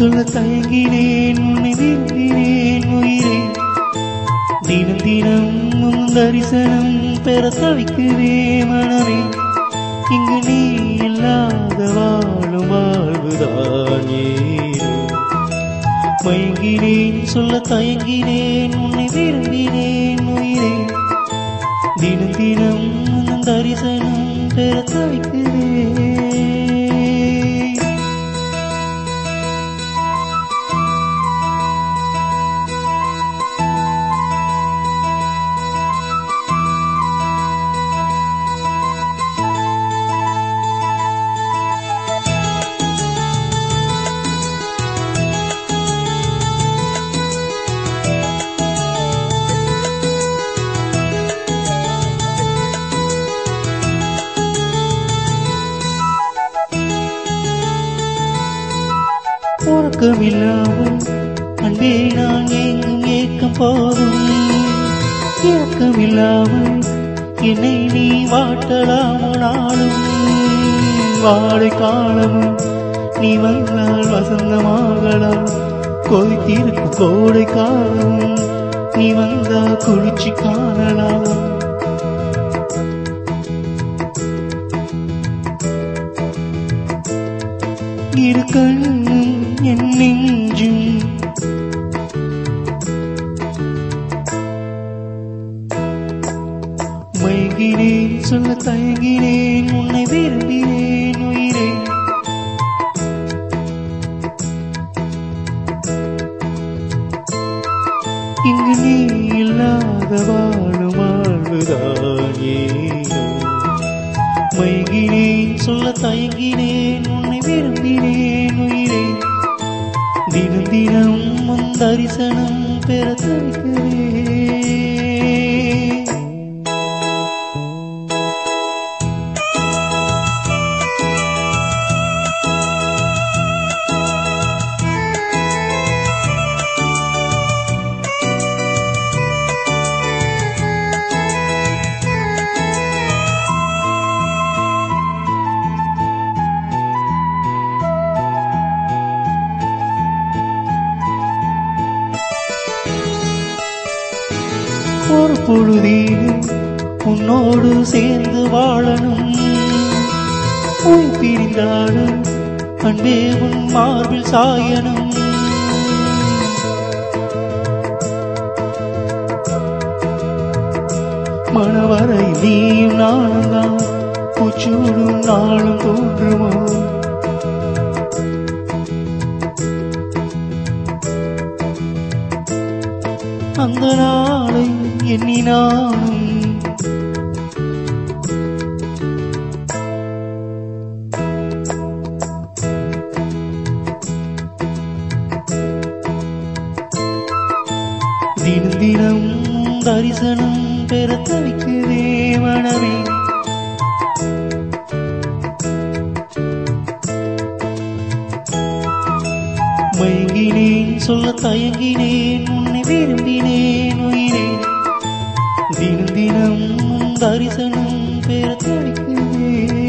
சொல்ல தயங்கினேன் உன்னை விரும்பினேன் உயிரே தினம் தினம் உன் தரிசனம் பெற தவிக்குதே மனமே இங்கு நீ இல்லாத வாழும் வாழ்வுதான் ஏனோ மயங்கினேன் சொல்ல தயங்கினேன் உன்னை விரும்பினேன் உயிரே தினம் தினம் உன் தரிசனம் பெற தவிக்குதே உறக்கமில்லாமல் அன்பே நான் எங்கும் ஏக்கம் போதும் இறக்கமில்லாமல் என்னை நீ வாட்டலாமோ நாளும் வாழை காலமும் நீ வந்தால் வசந்தமாகலாம் கொதித்திருக்கும் கோடை காலமும் நீ வந்தால் குளிர்ச்சி காணலாம் இரு கண்ணும் என் நெஞ்சும் மயங்கினேன் சொல்ல தயங்கினேன் உன்னை விரும்பினேன் உயிரே இங்கு நீ இல்லாத வாழும் வாழ்வுதான் ஏனோ மயங்கினேன் சொல்ல தயங்கினேன் உன்னை விரும்பினேன் உயிரே தினம் தினம் உன் தரிசனம் பெற தவிக்கிறேன் ஒரு பொழுதேனும் உன்னோடு சேர்ந்து வாழணும் உன் பிரிந்தாலும் அன்பே உன் மார்பில் சாயணும் மணவரை நீயும் நானும் தான் பூச்சூடும் நாளும் தோன்றுமோ அந்த நாளை எண்ணி நானும் தினம் தினம் தரிசனம் பெற தவிக்குதே மனமே மயங்கினேன் சொல்ல தயங்கினேன் உன்னை விரும்பினேன் உயிரே தினம் தினம் உன் தரிசனம் பெற தவிக்குதே